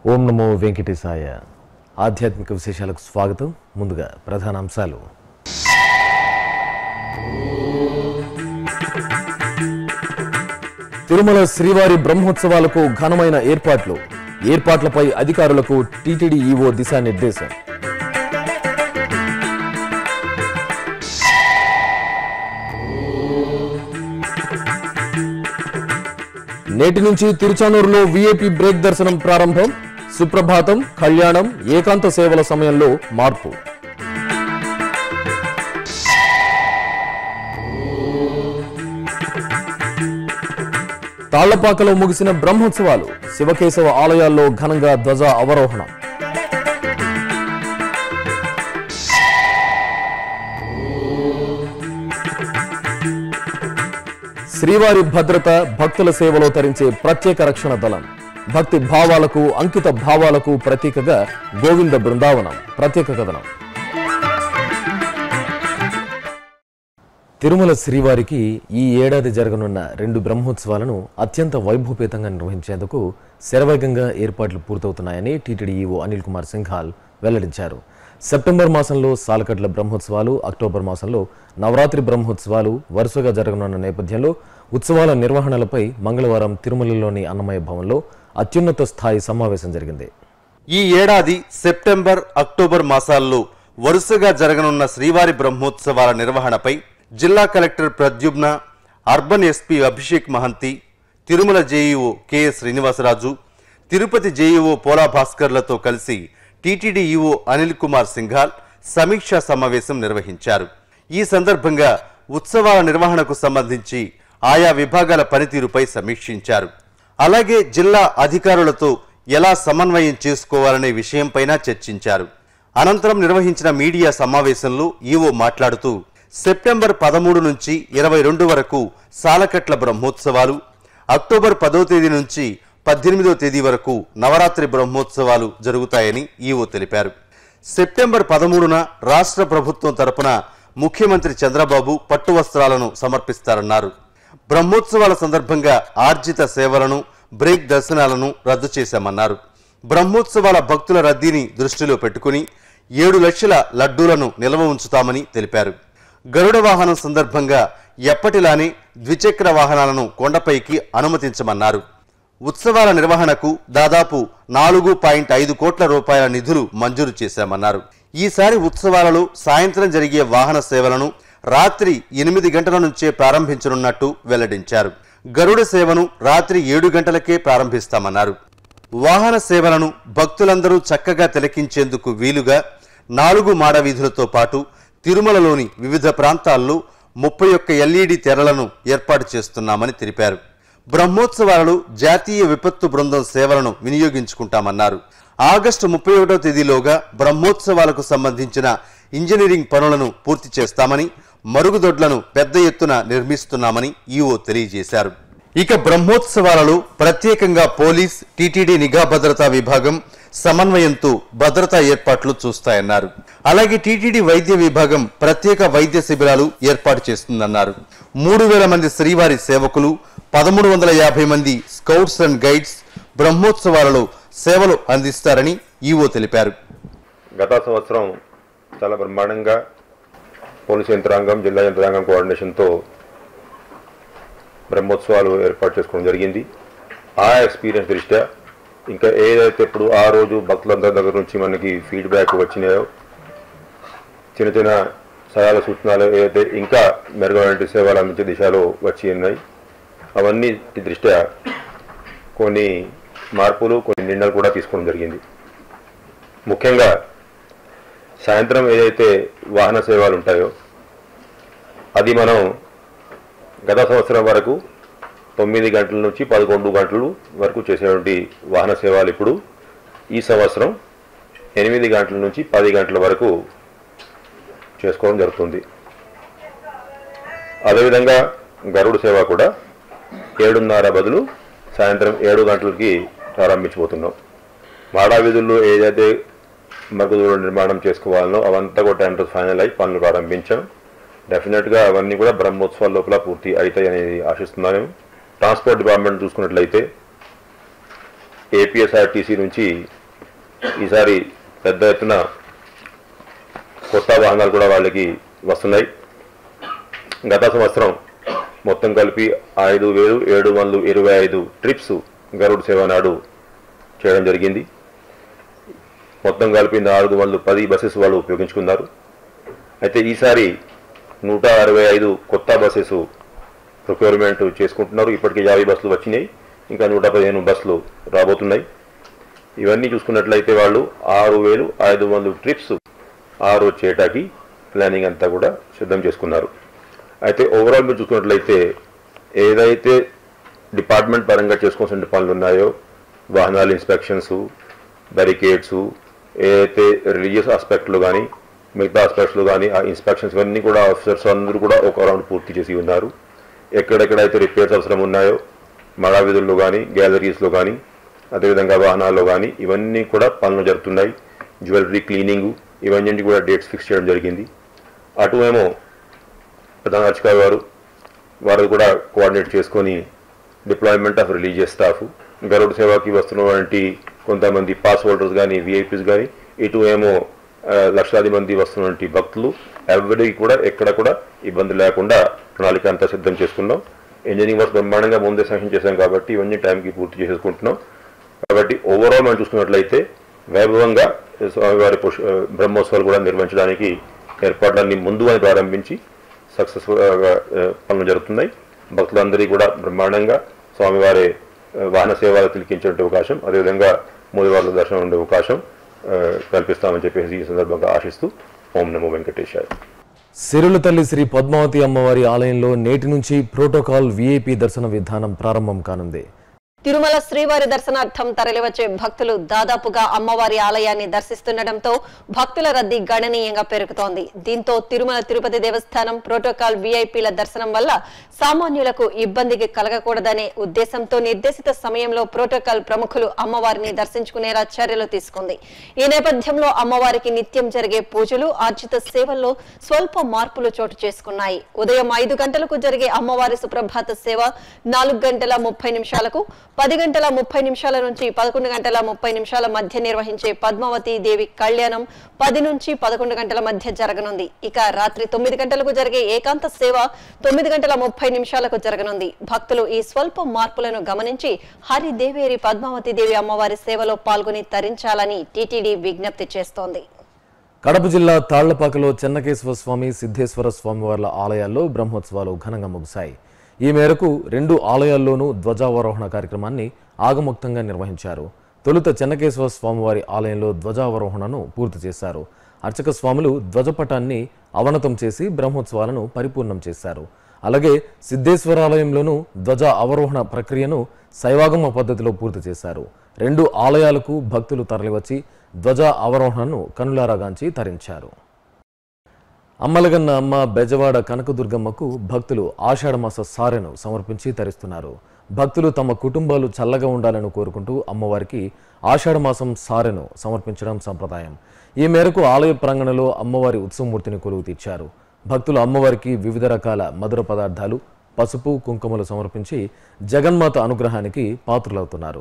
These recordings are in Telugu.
ఓం నమో వెంకటేశాయ ఆధ్యాత్మిక విశేషాలకు స్వాగతం ముందుగా ప్రధాన అంశాలు తిరుమల శ్రీవారి బ్రహ్మోత్సవాలకు ఘనమైన ఏర్పాట్లు ఏర్పాట్లపై అధికారులకు టీటీడీ ఈవో దిశానిర్దేశం నేటి నుంచి తిరుచానూరులో విఐపి బ్రేక్ దర్శనం ప్రారంభం సుప్రభాతం కళ్యాణం ఏకాంత సేవల సమయంలో మార్పు తాళ్లపాకలో ముగిసిన బ్రహ్మోత్సవాలు శివకేశవ ఆలయాల్లో ఘనంగా ధ్వజ అవరోహణం శ్రీవారి భద్రత భక్తుల సేవలో తరించే ప్రత్యేక రక్షణ దళం భక్తి భావాలకు అంకిత భావాలకు ప్రతీకగా గోవింద బృందావనం ప్రత్యేక కథనం తిరుమల శ్రీవారికి ఈ ఏడాది జరగనున్న రెండు బ్రహ్మోత్సవాలను అత్యంత వైభవపేతంగా నిర్వహించేందుకు శరవేగంగా ఏర్పాట్లు పూర్తవుతున్నాయని టీటీడీ ఈవో అనిల్ కుమార్ సింఘాల్ వెల్లడించారు సెప్టెంబర్ మాసంలో సాలకట్ల బ్రహ్మోత్సవాలు అక్టోబర్ మాసంలో నవరాత్రి బ్రహ్మోత్సవాలు వరుసగా జరగనున్న నేపథ్యంలో ఉత్సవాల నిర్వహణలపై మంగళవారం తిరుమలలోని అన్నమయ్య భవన్లో అత్యున్నత స్థాయి సమావేశం జరిగింది ఈ ఏడాది సెప్టెంబర్ అక్టోబర్ మాసాల్లో వరుసగా జరగనున్న శ్రీవారి బ్రహ్మోత్సవాల నిర్వహణపై జిల్లా collector Pradyumna urban SP Abhishek Mohanty Tirumala JEO KS Srinivasaraju Tirupati JEO Pola భాస్కర్లతో కలిసి టీటీడీ ఈఓ అనిల్ కుమార్ సింఘాల్ సమీక్షా సమావేశం నిర్వహించారు ఈ సందర్భంగా ఉత్సవాల నిర్వహణకు సంబంధించి ఆయా విభాగాల పనితీరుపై సమీక్షించారు అలాగే జిల్లా అధికారులతో ఎలా సమన్వయం చేసుకోవాలనే విషయంపైన చర్చించారు అనంతరం నిర్వహించిన మీడియా సమావేశంలో ఈవో మాట్లాడుతూ సెప్టెంబర్ పదమూడు నుంచి ఇరవై రెండు వరకు సాలకట్ల బ్రహ్మోత్సవాలు అక్టోబర్ పదో తేదీ నుంచి పద్దెనిమిదో తేదీ వరకు నవరాత్రి బ్రహ్మోత్సవాలు జరుగుతాయని ఈవో తెలిపారు సెప్టెంబర్ పదమూడున రాష్ట్ర ప్రభుత్వం తరపున ముఖ్యమంత్రి చంద్రబాబు పట్టు వస్త్రాలను సమర్పిస్తారన్నారు బ్రహ్మోత్సవాల సందర్భంగా ఆర్జిత సేవలను బ్రేక్ దర్శనాలను రద్దు చేశామన్నారు బ్రహ్మోత్సవాల భక్తుల రద్దీని దృష్టిలో పెట్టుకుని ఏడు లక్షల లడ్డూలను నిల్వ ఉంచుతామని తెలిపారు గరుడ వాహనం సందర్భంగా ఎప్పటిలానే ద్విచక్ర వాహనాలను కొండపైకి అనుమతించమన్నారు ఉత్సవాల నిర్వహణకు దాదాపు నాలుగు పాయింట్ ఐదు కోట్ల రూపాయల నిధులు మంజూరు చేశామన్నారు ఈసారి ఉత్సవాలలో సాయంత్రం జరిగే వాహన సేవలను రాత్రి ఎనిమిది గంటల నుంచే ప్రారంభించనున్నట్టు వెల్లడించారు గరుడ సేవను రాత్రి ఏడు గంటలకే ప్రారంభిస్తామన్నారు వాహన సేవలను భక్తులందరూ చక్కగా తిలకించేందుకు వీలుగా నాలుగు మాడ వీధులతో పాటు తిరుమలలోని వివిధ ప్రాంతాల్లో ముప్పై ఒక్క ఎల్ఈడి తెరలను ఏర్పాటు చేస్తున్నామని తెలిపారు బ్రహ్మోత్సవాలలో జాతీయ విపత్తు బృందం సేవలను వినియోగించుకుంటామన్నారు ఆగస్టు ముప్పై ఒకటో తేదీలోగా బ్రహ్మోత్సవాలకు సంబంధించిన ఇంజనీరింగ్ పనులను పూర్తి చేస్తామని మరుగుదొడ్లను పెద్ద ఎత్తున నిర్మిస్తున్నామని ఈఓ తెలియజేశారు ఇక బ్రహ్మోత్సవాలలో ప్రత్యేకంగా పోలీస్ టీటీడీ నిఘా భద్రతా విభాగం సమన్వయంతో భద్రతా ఏర్పాట్లు చూస్తాయన్నారు అలాగే టీటీడీ వైద్య విభాగం ప్రత్యేక వైద్య శిబిరాలు ఏర్పాటు చేస్తుందన్నారు మూడు వేల మంది శ్రీవారి సేవకులు పదమూడు వందల యాభై మంది స్కౌట్స్ అండ్ గైడ్స్ బ్రహ్మోత్సవాలలో సేవలు అందిస్తారని ఈవో తెలిపారు గత సంవత్సరం చాలా బ్రహ్మాండంగా పోలీసు యంత్రాంగం జిల్లా యంత్రాంగం కోఆర్డినేషన్తో బ్రహ్మోత్సవాలు ఏర్పాటు చేసుకోవడం జరిగింది ఆ ఎక్స్పీరియన్స్ దృష్ట్యా ఇంకా ఏదైతే ఇప్పుడు ఆ రోజు భక్తులందరి దగ్గర నుంచి మనకి ఫీడ్బ్యాక్ వచ్చినాయో చిన్న చిన్న సలహాల సూచనలు ఏదైతే ఇంకా మెరుగైన సేవలు అందించే దిశలో వచ్చి ఉన్నాయి అవన్నీ దృష్ట్యా కొన్ని మార్పులు కొన్ని నిర్ణయాలు కూడా తీసుకోవడం జరిగింది ముఖ్యంగా సాయంత్రం ఏదైతే వాహన సేవలు ఉంటాయో అది మనం గత సంవత్సరం వరకు తొమ్మిది గంటల నుంచి పదకొండు గంటలు వరకు చేసేటువంటి వాహన సేవలు ఇప్పుడు ఈ సంవత్సరం ఎనిమిది గంటల నుంచి పది గంటల వరకు చేసుకోవడం జరుగుతుంది అదేవిధంగా గరుడు సేవ కూడా ఏడున్నర బదులు సాయంత్రం ఏడు గంటలకి ప్రారంభించబోతున్నాం మాడా వీధుల్లో ఏదైతే మరుగుదొడ్ల నిర్మాణం చేసుకోవాలనో అవంతా కూడా టెండర్ ఫైనల్ అయి పనులు ప్రారంభించాం డెఫినెట్గా అవన్నీ కూడా బ్రహ్మోత్సవాల లోపల పూర్తి అవుతాయి అనేది ఆశిస్తున్నాను ట్రాన్స్పోర్ట్ డిపార్ట్మెంట్ చూసుకున్నట్లయితే ఏపీఎస్ఆర్టీసీ నుంచి ఈసారి పెద్ద ఎత్తున కొత్త వాహనాలు కూడా వాళ్ళకి వస్తున్నాయి గత సంవత్సరం మొత్తం కలిపి ఐదు వేలు ఏడు వందలు ఇరవై ఐదు ట్రిప్స్ గరుడ్ సేవ నాడు చేయడం జరిగింది మొత్తం కలిపి నాలుగు వందలు పది బస్సెస్ వాళ్ళు ఉపయోగించుకున్నారు అయితే ఈసారి నూట అరవై ఐదు కొత్త బస్సెస్ ప్రొక్యూర్మెంట్ చేసుకుంటున్నారు ఇప్పటికి యాభై బస్సులు వచ్చినాయి ఇంకా నూట పదిహేను బస్సులు రాబోతున్నాయి ఇవన్నీ చూసుకున్నట్లయితే వాళ్ళు ఆరు వేలు ఐదు వందలు ట్రిప్స్ ఆరు చేయటానికి ప్లానింగ్ అంతా కూడా సిద్ధం చేసుకున్నారు అయితే ఓవరాల్ మీరు చూసుకున్నట్లయితే ఏదైతే డిపార్ట్మెంట్ పరంగా చేసుకోవాల్సిన పనులు ఉన్నాయో వాహనాల ఇన్స్పెక్షన్స్ బ్యారికేడ్స్ ఏదైతే రిలీజియస్ ఆస్పెక్ట్లో కానీ మిగతా ఆస్పెక్ట్స్లో కానీ ఆ ఇన్స్పెక్షన్స్ ఇవన్నీ కూడా ఆఫీసర్స్ అందరూ కూడా ఒక రౌండ్ పూర్తి చేసి ఉన్నారు ఎక్కడెక్కడైతే రిపేర్స్ అవసరం ఉన్నాయో మడా వీధుల్లో కానీ గ్యాలరీస్లో కానీ అదేవిధంగా వాహనాల్లో కానీ ఇవన్నీ కూడా పనులు జరుగుతున్నాయి జ్యువెలరీ క్లీనింగ్ ఇవన్నీ కూడా డేట్స్ ఫిక్స్ చేయడం జరిగింది అటు ఏమో ప్రధాన అర్చక గారు వారు కూడా కోఆర్డినేట్ చేసుకొని డిప్లాయ్మెంట్ ఆఫ్ రిలీజియస్ స్టాఫ్ గరుడు సేవకి వస్తున్నటువంటి కొంతమంది పాస్ హోల్డర్స్ కానీ విఐపీస్ కానీ ఇటు ఏమో ఆ, లక్షలాది మంది వస్తున్నటువంటి భక్తులు ఎవరికి కూడా ఎక్కడ కూడా ఇబ్బంది లేకుండా ప్రణాళిక అంతా సిద్ధం చేసుకున్నాం ఇంజనీరింగ్ వర్క్ బ్రహ్మాండంగా ముందే శాంక్షన్ చేశాం కాబట్టి ఇవన్నీ టైంకి పూర్తి చేసేసుకుంటున్నాం కాబట్టి ఓవరాల్ మనం చూసుకున్నట్లయితే వైభవంగా స్వామివారి పుష్ బ్రహ్మోత్సవాలు కూడా నిర్వహించడానికి ఏర్పాట్లన్నీ ముందు అని ప్రారంభించి సక్సెస్ఫుల్గా పనులు జరుగుతున్నాయి భక్తులందరికీ కూడా బ్రహ్మాండంగా స్వామివారి ఆ, వాహన సేవలు తిలికించే అవకాశం అదేవిధంగా మూలవార్ల దర్శనం ఉండే అవకాశం ఆ, కల్పిస్తామని చెప్పేసి ఈ సందర్భంగా ఆశిస్తూ ఓం నమో వెంకటేశాయ సిరుల తల్లి శ్రీ పద్మావతి అమ్మవారి ఆలయంలో నేటి నుంచి ప్రోటోకాల్ వీఐపీ దర్శన విధానం ప్రారంభం కానుంది తిరుమల శ్రీవారి దర్శనార్థం తరలివచ్చే భక్తులు దాదాపుగా అమ్మవారి ఆలయాన్ని దర్శిస్తుండటంతో భక్తుల రద్దీ గణనీయంగా పెరుగుతోంది దీంతో తిరుమల తిరుపతి దేవస్థానం ప్రోటోకాల్ వీఐపీల దర్శనం వల్ల సామాన్యులకు ఇబ్బందికి కలగకూడదనే ఉద్దేశంతో నిర్దేశిత సమయంలో ప్రోటోకాల్ ప్రముఖులు అమ్మవారిని దర్శించుకునేలా చర్యలు తీసుకుంది ఈ నేపథ్యంలో అమ్మవారికి నిత్యం జరిగే పూజలు ఆర్జిత సేవల్లో స్వల్ప మార్పులు చోటు చేసుకున్నాయి ఉదయం ఐదు గంటలకు జరిగే అమ్మవారి సుప్రభాత సేవ నాలుగు గంటల ముప్పై నిమిషాలకు పది గంటల ముప్పై నిమిషాల నుంచి పదకొండు గంటల ముప్పై నిమిషాల మధ్య నిర్వహించే పద్మావతి దేవి కళ్యాణం పది నుంచి పదకొండు గంటల మధ్య జరగనుంది ఇక రాత్రి తొమ్మిది గంటలకు జరిగే ఏకాంత సేవ తొమ్మిది గంటల ముప్పై నిమిషాలకు జరగనుంది భక్తులు ఈ స్వల్ప మార్పులను గమనించి హరిదేవేరి పద్మావతి దేవి అమ్మవారి సేవలో పాల్గొని తరించాలని టీటీడీ విజ్ఞప్తి చేస్తోంది కడప జిల్లా తాళ్లపాకలో చెన్నకేశ్వర స్వామి సిద్ధేశ్వర స్వామివార్ల ఆలయాల్లో బ్రహ్మోత్సవాలు ఘనంగా ముగిశాయి ఈ మేరకు రెండు ఆలయాల్లోనూ ధ్వజావరోహణ కార్యక్రమాన్ని ఆగముక్తంగా నిర్వహించారు తొలుత చెన్నకేశ్వర స్వామివారి ఆలయంలో ధ్వజావరోహణను పూర్తి చేశారు అర్చక స్వాములు ధ్వజపటాన్ని అవనతం చేసి బ్రహ్మోత్సవాలను పరిపూర్ణం చేశారు అలాగే సిద్ధేశ్వరాలయంలోనూ ధ్వజ అవరోహణ ప్రక్రియను శైవాగమ పద్ధతిలో పూర్తి చేశారు రెండు ఆలయాలకు భక్తులు తరలివచ్చి ధ్వజ అవరోహణను కనులారాగాంచి తరించారు అమ్మలగన్న అమ్మ బెజవాడ కనకదుర్గమ్మకు భక్తులు ఆషాఢమాస సారెను సమర్పించి తరిస్తున్నారు భక్తులు తమ కుటుంబాలు చల్లగా ఉండాలని కోరుకుంటూ అమ్మవారికి ఆషాఢమాసం సారెను సమర్పించడం సంప్రదాయం ఈ మేరకు ఆలయ ప్రాంగణంలో అమ్మవారి ఉత్సవమూర్తిని కొలువు తీర్చారు భక్తులు అమ్మవారికి వివిధ రకాల మధుర పదార్థాలు పసుపు కుంకుమలు సమర్పించి జగన్మాత అనుగ్రహానికి పాత్రులవుతున్నారు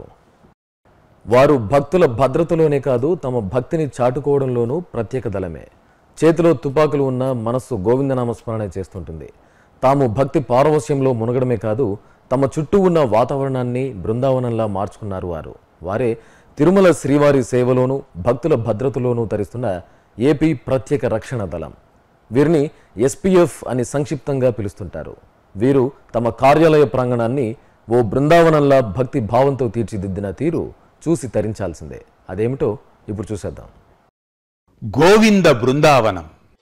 వారు భక్తుల భద్రతలోనే కాదు తమ భక్తిని చాటుకోవడంలోనూ ప్రత్యేక దళమే చేతిలో తుపాకులు ఉన్న మనస్సు గోవిందనామస్మరణ చేస్తుంటుంది తాము భక్తి పారవస్యంలో మునగడమే కాదు తమ చుట్టూ ఉన్న వాతావరణాన్ని బృందావనంలా మార్చుకున్నారు వారు వారే తిరుమల శ్రీవారి సేవలోనూ భక్తుల భద్రతలోనూ తరిస్తున్న ఏపీ ప్రత్యేక రక్షణ దళం వీరిని ఎస్పీఎఫ్ అని సంక్షిప్తంగా పిలుస్తుంటారు వీరు తమ కార్యాలయ ప్రాంగణాన్ని ఓ బృందావనంలా భక్తి భావంతో తీర్చిదిద్దిన తీరు చూసి తరించాల్సిందే అదేమిటో ఇప్పుడు చూసేద్దాం గోవింద బృందావనం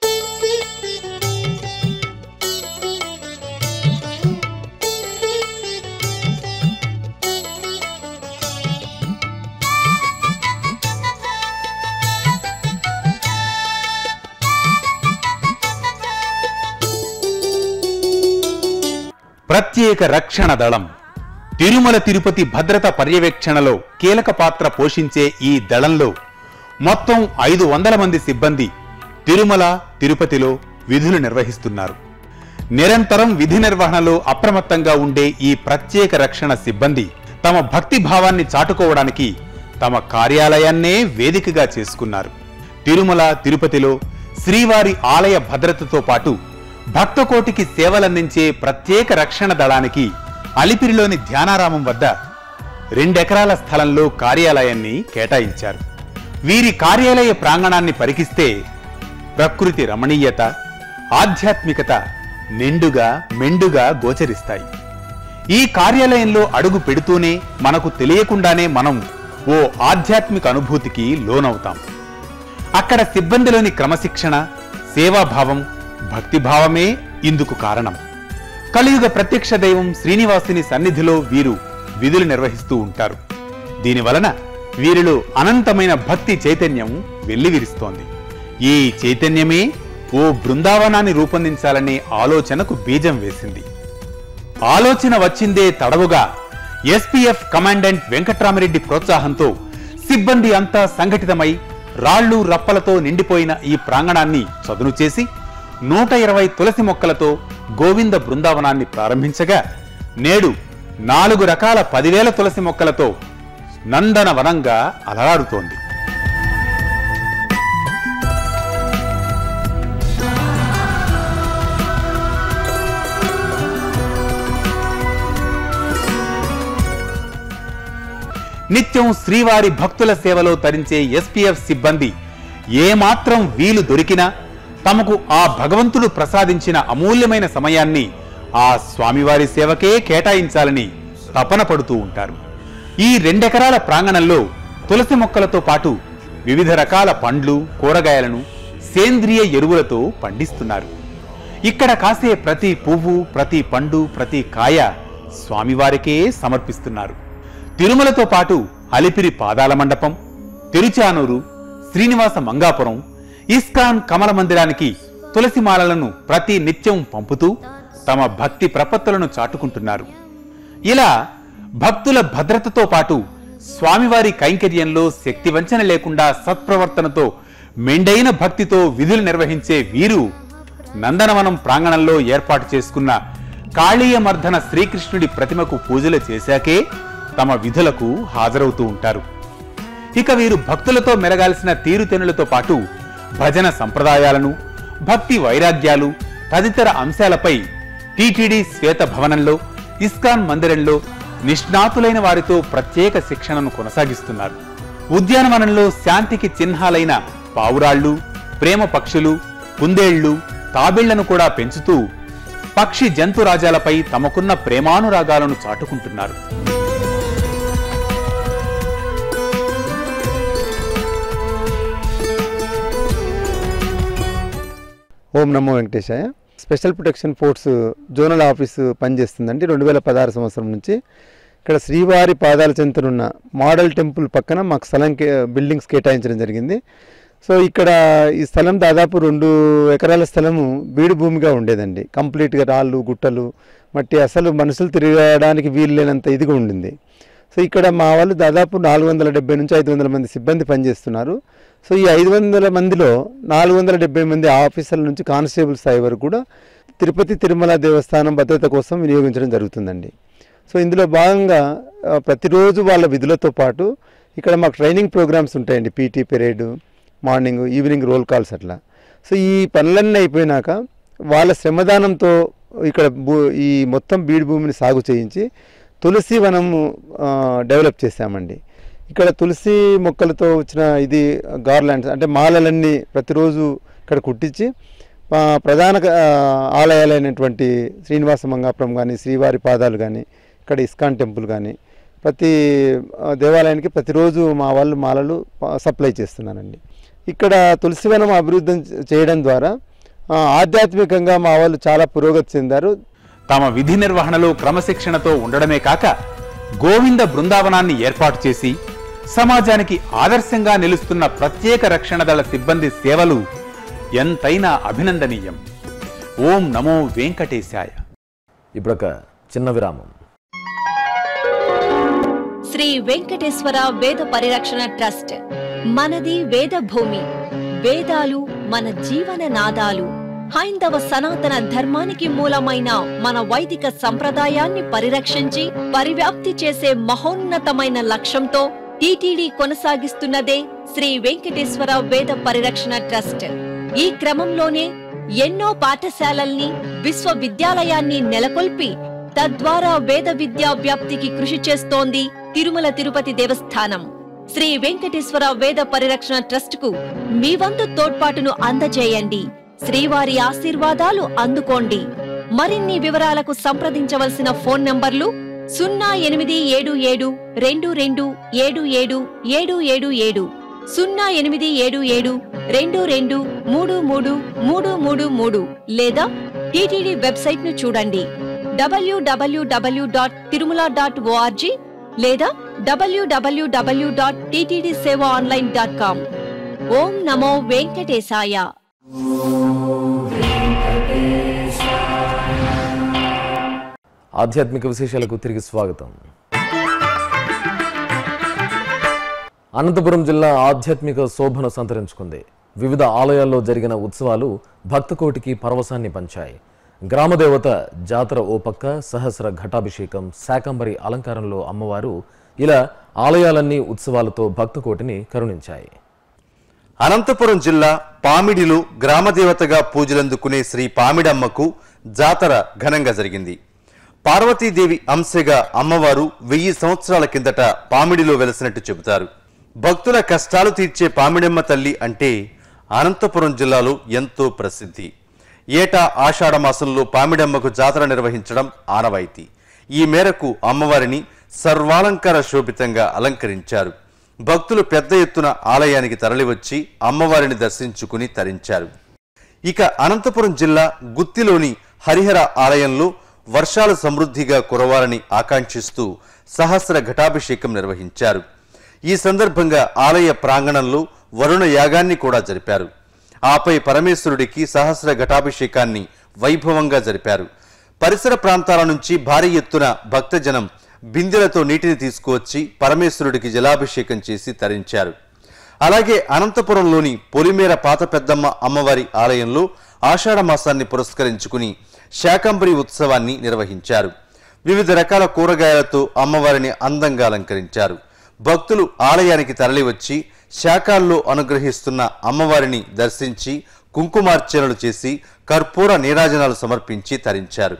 ప్రత్యేక రక్షణ దళం తిరుమల తిరుపతి భద్రత పర్యవేక్షణలో కీలక పాత్ర పోషించే ఈ దళంలో మొత్తం ఐదు వందల మంది సిబ్బంది తిరుమల తిరుపతిలో విధులు నిర్వహిస్తున్నారు నిరంతరం విధి నిర్వహణలో అప్రమత్తంగా ఉండే ఈ ప్రత్యేక రక్షణ సిబ్బంది తమ భక్తి భావాన్ని చాటుకోవడానికి తమ కార్యాలయాన్నే వేదికగా చేసుకున్నారు తిరుమల తిరుపతిలో శ్రీవారి ఆలయ భద్రతతో పాటు భక్తకోటికి సేవలందించే ప్రత్యేక రక్షణ దళానికి అలిపిరిలోని ధ్యానారామం వద్ద రెండెకరాల స్థలంలో కార్యాలయాన్ని కేటాయించారు వీరి కార్యాలయ ప్రాంగణాన్ని పరికిస్తే ప్రకృతి రమణీయత ఆధ్యాత్మికత నిండుగా మెండుగా గోచరిస్తాయి ఈ కార్యాలయంలో అడుగు పెడుతూనే మనకు తెలియకుండానే మనం ఓ ఆధ్యాత్మిక అనుభూతికి లోనవుతాం అక్కడ సిబ్బందిలోని క్రమశిక్షణ సేవాభావం భక్తిభావమే ఇందుకు కారణం కలియుగ ప్రత్యక్ష దైవం శ్రీనివాసుని సన్నిధిలో వీరు విధులు నిర్వహిస్తూ ఉంటారు దీనివలన వీరిలో అనంతమైన భక్తి చైతన్యం వెల్లివిరుస్తోంది ఈ చైతన్యమే ఓ బృందావనాన్ని రూపొందించాలనే ఆలోచనకు బీజం వేసింది ఆలోచన వచ్చిందే తడవుగా ఎస్పీఎఫ్ కమాండెంట్ వెంకట్రామరెడ్డి ప్రోత్సాహంతో సిబ్బంది అంతా సంఘటితమై రాళ్లు రప్పలతో నిండిపోయిన ఈ ప్రాంగణాన్ని చదును చేసి నూట ఇరవై తులసి మొక్కలతో గోవింద బృందావనాన్ని ప్రారంభించగా నేడు నాలుగు రకాల పదివేల తులసి మొక్కలతో నందనవనంగా అలరారుతోంది నిత్యం శ్రీవారి భక్తుల సేవలో తరించే ఎస్పీఎఫ్ సిబ్బంది ఏమాత్రం వీలు దొరికినా తమకు ఆ భగవంతుడు ప్రసాదించిన అమూల్యమైన సమయాన్ని ఆ స్వామివారి సేవకే కేటాయించాలని తపన పడుతూ ఉంటారు ఈ రెండెకరాల ప్రాంగణంలో తులసి మొక్కలతో పాటు వివిధ రకాల పండ్లు కూరగాయలను సేంద్రియ ఎరువులతో పండిస్తున్నారు ఇక్కడ కాసే ప్రతి పువ్వు ప్రతి పండు ప్రతి కాయ స్వామివారికే సమర్పిస్తున్నారు తిరుమలతో పాటు అలిపిరి పాదాల మండపం తిరుచానూరు శ్రీనివాస మంగాపురం ఇస్కాన్ కమల మందిరానికి తులసి మాలలను ప్రతి నిత్యం పంపుతూ తమ భక్తి ప్రపత్తులను చాటుకుంటున్నారు ఇలా భక్తుల భద్రతతో పాటు స్వామివారి కైంకర్యంలో శక్తి వంచన లేకుండా సత్ప్రవర్తనతో మెండైన భక్తితో విధులు నిర్వహించే వీరు నందనవనం ప్రాంగణంలో ఏర్పాటు చేసుకున్న కాళీయమర్ధన శ్రీకృష్ణుడి ప్రతిమకు పూజలు చేశాకే తమ విధులకు హాజరవుతూ ఉంటారు ఇక వీరు భక్తులతో మెరగాల్సిన తీరుతెనులతో పాటు భజన సంప్రదాయాలను భక్తి వైరాగ్యాలు తదితర అంశాలపై టీటీడీ శ్వేత భవనంలో ఇస్కాన్ మందిరంలో నిష్ణాతులైన వారితో ప్రత్యేక శిక్షణను కొనసాగిస్తున్నారు ఉద్యానవనంలో శాంతికి చిహ్నాలైన పావురాళ్ళు ప్రేమ పక్షులు కుందేళ్లు తాబిళ్లను కూడా పెంచుతూ పక్షి జంతురాజాలపై తమకున్న ప్రేమానురాగాలను చాటుకుంటున్నారు ఓం నమో వెంకటేశాయ special protection force zonal office పనిచేస్తుందండి రెండు వేల పదహారు సంవత్సరం నుంచి ఇక్కడ శ్రీవారి పాదాల చెంతనున్న మోడల్ టెంపుల్ పక్కన మాకు స్థలం కే బిల్డింగ్స్ కేటాయించడం జరిగింది సో ఇక్కడ ఈ స్థలం దాదాపు రెండు ఎకరాల స్థలము బీడు భూమిగా ఉండేదండి కంప్లీట్గా రాళ్ళు గుట్టలు మట్టి అసలు మనుషులు తిరగడానికి వీలు లేనంత ఇదిగా ఉండింది సో ఇక్కడ మా వాళ్ళు దాదాపు నాలుగు వందల డెబ్బై నుంచి ఐదు వందల మంది సిబ్బంది పనిచేస్తున్నారు సో ఈ ఐదు వందల మందిలో నాలుగు వందల డెబ్బై మంది ఆఫీసర్ల నుంచి కానిస్టేబుల్ స్థాయి వరకు కూడా తిరుపతి తిరుమల దేవస్థానం భద్రత కోసం వినియోగించడం జరుగుతుందండి సో ఇందులో భాగంగా ఆ, ప్రతిరోజు వాళ్ళ విధులతో పాటు ఇక్కడ మాకు ట్రైనింగ్ ప్రోగ్రామ్స్ ఉంటాయండి PT period morning evening roll calls అట్లా సో ఈ పనులన్నీ అయిపోయినాక వాళ్ళ శ్రమదానంతో ఇక్కడ భూ ఈ మొత్తం బీడు భూమిని సాగు చేయించి తులసి వనము ఆ, డెవలప్ చేశామండి ఇక్కడ తులసి మొక్కలతో వచ్చిన ఇది గార్లాండ్స్ అంటే మాలలన్నీ ప్రతిరోజు ఇక్కడ కుట్టించి ఆ, ప్రధాన ఆ, ఆలయాలైనటువంటి శ్రీనివాస మంగాపురం కానీ శ్రీవారి పాదాలు కానీ ఇక్కడ ఇస్కాన్ టెంపుల్ కానీ ప్రతి ఆ, దేవాలయానికి ప్రతిరోజు మా వాళ్ళు మాలలు ప- సప్లై చేస్తున్నానండి ఇక్కడ తులసివనం అభివృద్ధి చేయడం ద్వారా ఆ, ఆధ్యాత్మికంగా మా వాళ్ళు చాలా పురోగతి చెందారు తమ విధి నిర్వహణలో క్రమశిక్షణతో ఉండడమే కాక గోవింద బృందావనాన్ని ఏర్పాటు చేసి సమాజానికి ఆదర్శంగా నిలుస్తున్న ప్రత్యేక రక్షణ దళ సిబ్బంది సేవలు ఎంతైనా అభినందనీయం ఓం నమో వెంకటేశాయ ఇప్పుడొక చిన్న విరామం శ్రీ వెంకటేశ్వర వేద పరిరక్షణ ట్రస్ట్ మనది వేద భూమి వేదాలు మన జీవన నాదాలు హైందవ సనాతన ధర్మానికి మూలమైన మన వైదిక సంప్రదాయాన్ని పరిరక్షించి పరివ్యాప్తి చేసే మహోన్నతమైన లక్ష్యంతో టీటీడీ కొనసాగిస్తున్నదే శ్రీ వెంకటేశ్వర వేద పరిరక్షణ ట్రస్ట్ ఈ క్రమంలోనే ఎన్నో పాఠశాలల్ని విశ్వవిద్యాలయాన్ని నెలకొల్పి తద్వారా వేద విద్యా వ్యాప్తికి కృషి చేస్తోంది తిరుమల తిరుపతి దేవస్థానం శ్రీ వెంకటేశ్వర వేద పరిరక్షణ ట్రస్ట్ కు మీ వంతు తోడ్పాటును అందజేయండి శ్రీవారి ఆశీర్వాదాలు అందుకోండి మరిన్ని వివరాలకు సంప్రదించవలసిన ఫోన్ నంబర్లు సున్నా ఎనిమిది ఏడు ఏడు రెండు రెండు ఏడు ఏడు ఏడు ఏడు ఏడు సున్నా ఎనిమిది ఏడు ఏడు రెండు రెండు మూడు మూడు మూడు మూడు మూడు లేదా టీటీడీ వెబ్సైట్ ను చూడండి W W W dot Tirumala dot O R G లేదా W W W dot TTD seva online dot com ఓం నమో వెంకటేశాయ ఆధ్యాత్మిక విశేషాలకు తిరిగి స్వాగతం అనంతపురం జిల్లా ఆధ్యాత్మిక శోభను సంతరించుకుంది వివిధ ఆలయాల్లో జరిగిన ఉత్సవాలు భక్తకోటికి పరవశాన్ని పంచాయి గ్రామదేవత జాతర ఓ పక్క సహస్ర ఘటాభిషేకం శాకంబరి అలంకారంలో అమ్మవారు ఇలా ఆలయాలన్నీ ఉత్సవాలతో భక్తకోటిని కరుణించాయి అనంతపురం జిల్లా పామిడిలో గ్రామదేవతగా పూజలందుకునే శ్రీ పామిడమ్మకు జాతర ఘనంగా జరిగింది పార్వతీదేవి అంశగా అమ్మవారు వెయ్యి సంవత్సరాల కిందట పామిడిలో వెలసినట్టు చెబుతారు భక్తుల కష్టాలు తీర్చే పామిడమ్మ తల్లి అంటే అనంతపురం జిల్లాలో ఎంతో ప్రసిద్ధి ఏటా ఆషాఢ మాసంలో పామిడమ్మకు జాతర నిర్వహించడం ఆనవాయితీ ఈ మేరకు అమ్మవారిని సర్వాలంకార శోభితంగా అలంకరించారు భక్తులు పెద్ద ఎత్తున ఆలయానికి తరలివచ్చి అమ్మవారిని దర్శించుకుని తరించారు ఇక అనంతపురం జిల్లా గుత్తిలోని హరిహర ఆలయంలో వర్షాలు సమృద్ధిగా కురవాలని ఆకాంక్షిస్తూ సహస్ర ఘటాభిషేకం నిర్వహించారు ఈ సందర్భంగా ఆలయ ప్రాంగణంలో వరుణ యాగాన్ని కూడా జరిపారు ఆపై పరమేశ్వరుడికి సహస్ర ఘటాభిషేకాన్ని వైభవంగా జరిపారు పరిసర ప్రాంతాల నుంచి భారీ ఎత్తున భక్తజనం బిందెలతో నీటిని తీసుకువచ్చి పరమేశ్వరుడికి జలాభిషేకం చేసి తరించారు అలాగే అనంతపురంలోని పొలిమేర పాత పెద్దమ్మ అమ్మవారి ఆలయంలో ఆషాఢ మాసాన్ని పురస్కరించుకుని శాకంబరి ఉత్సవాన్ని నిర్వహించారు వివిధ రకాల కూరగాయలతో అమ్మవారిని అందంగా అలంకరించారు భక్తులు ఆలయానికి తరలివచ్చి శాఖాల్లో అనుగ్రహిస్తున్న అమ్మవారిని దర్శించి కుంకుమార్చనలు చేసి కర్పూర నీరాజనాలు సమర్పించి తరించారు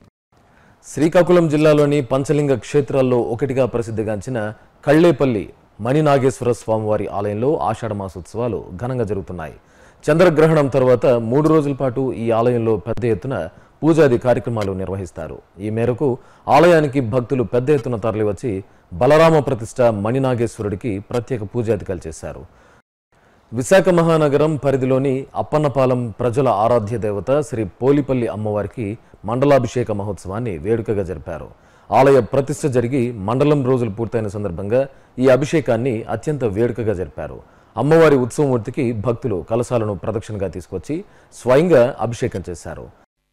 శ్రీకాకుళం జిల్లాలోని పంచలింగ క్షేత్రాల్లో ఒకటిగా ప్రసిద్ధిగాంచిన కళ్ళేపల్లి మణినాగేశ్వర స్వామివారి ఆలయంలో ఆషాఢ మాసోత్సవాలు ఘనంగా జరుగుతున్నాయి చంద్రగ్రహణం తర్వాత మూడు రోజుల పాటు ఈ ఆలయంలో పెద్ద ఎత్తున పూజాది కార్యక్రమాలు నిర్వహిస్తారు ఈ మేరకు ఆలయానికి భక్తులు పెద్ద ఎత్తున తరలివచ్చి బలరామ ప్రతిష్ట మణినాగేశ్వరుడికి ప్రత్యేక పూజాధికాలు చేశారు విశాఖ మహానగరం పరిధిలోని అప్పన్నపాలెం ప్రజల ఆరాధ్య దేవత శ్రీ పోలిపల్లి అమ్మవారికి మండలాభిషేక మహోత్సవాన్ని వేడుకగా జరిపారు ఆలయ ప్రతిష్ఠ జరిగి మండలం రోజులు పూర్తయిన సందర్భంగా ఈ అభిషేకాన్ని అత్యంత వేడుకగా జరిపారు అమ్మవారి ఉత్సవమూర్తికి భక్తులు కలశాలను ప్రదక్షిణగా తీసుకొచ్చి స్వయంగా అభిషేకం చేశారు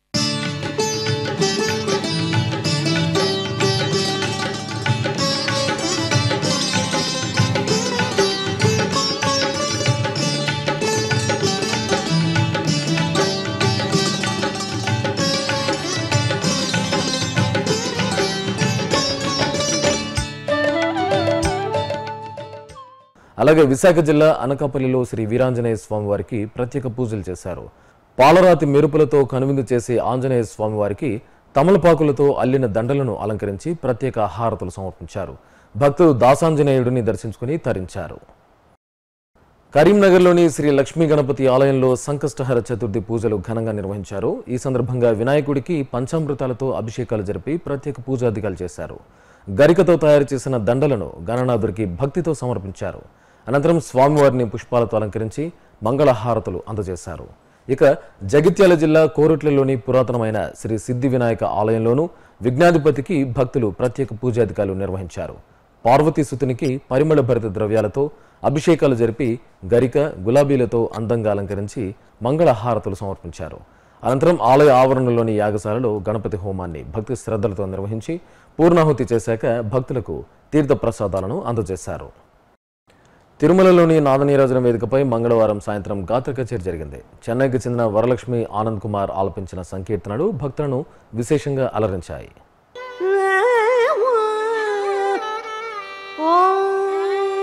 అలాగే విశాఖ జిల్లా అనకాపల్లిలో శ్రీ వీరాంజనేయ స్వామివారికి ప్రత్యేక పూజలు చేశారు పాలరాతి మెరుపులతో కనువిందు చేసే ఆంజనేయ స్వామివారికి తమలపాకులతో అల్లిన దండలను అలంకరించి ప్రత్యేక హారతులు సమర్పించారు భక్తులు దాసాంజనేయుడిని దర్శించుకుని తరించారు కరీంనగర్లోని శ్రీ లక్ష్మీ గణపతి ఆలయంలో సంకష్టహర చతుర్థి పూజలు ఘనంగా నిర్వహించారు ఈ సందర్భంగా వినాయకుడికి పంచామృతాలతో అభిషేకాలు జరిపి ప్రత్యేక పూజాధికాలు చేశారు గరికతో తయారు చేసిన దండలను గణనాథుడికి భక్తితో సమర్పించారు అనంతరం స్వామివారిని పుష్పాలతో అలంకరించి మంగళహారతులు అందజేశారు ఇక జగిత్యాల జిల్లా కోరుట్లలోని పురాతనమైన శ్రీ సిద్ధి వినాయక ఆలయంలోనూ విఘ్నాధిపతికి భక్తులు ప్రత్యేక పూజాధికాలు నిర్వహించారు పార్వతీ సుతునికి పరిమళ భరిత ద్రవ్యాలతో అభిషేకాలు జరిపి గరిక గులాబీలతో అందంగా అలంకరించి మంగళ హారతులు సమర్పించారు అనంతరం ఆలయ ఆవరణలోని యాగశాలలో గణపతి హోమాన్ని భక్తి శ్రద్ధలతో నిర్వహించి పూర్ణాహుతి చేశాక భక్తులకు తీర్థ ప్రసాదాలను అందజేశారు తిరుమలలోని నాదనీరాజన వేదికపై మంగళవారం సాయంత్రం గాత్ర కచేరి జరిగింది చెన్నైకి చెందిన వరలక్ష్మి ఆనంద్ కుమార్ ఆలపించిన సంకీర్తనలు భక్తులను విశేషంగా అలరించాయి ఓం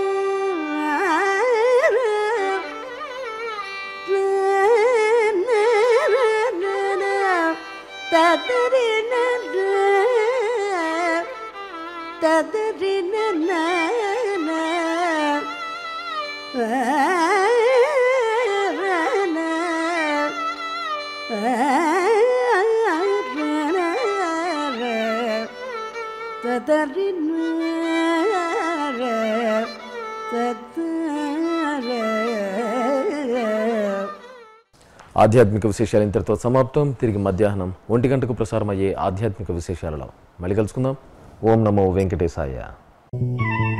తదరిన తదరిన ఆధ్యాత్మిక విశేషాలు ఇంతటితో సమాప్తం తిరిగి మధ్యాహ్నం ఒంటి గంటకు ప్రసారం అయ్యే ఆధ్యాత్మిక విశేషాలలో మళ్ళీ కలుసుకుందాం ఓం నమో వెంకటేశాయ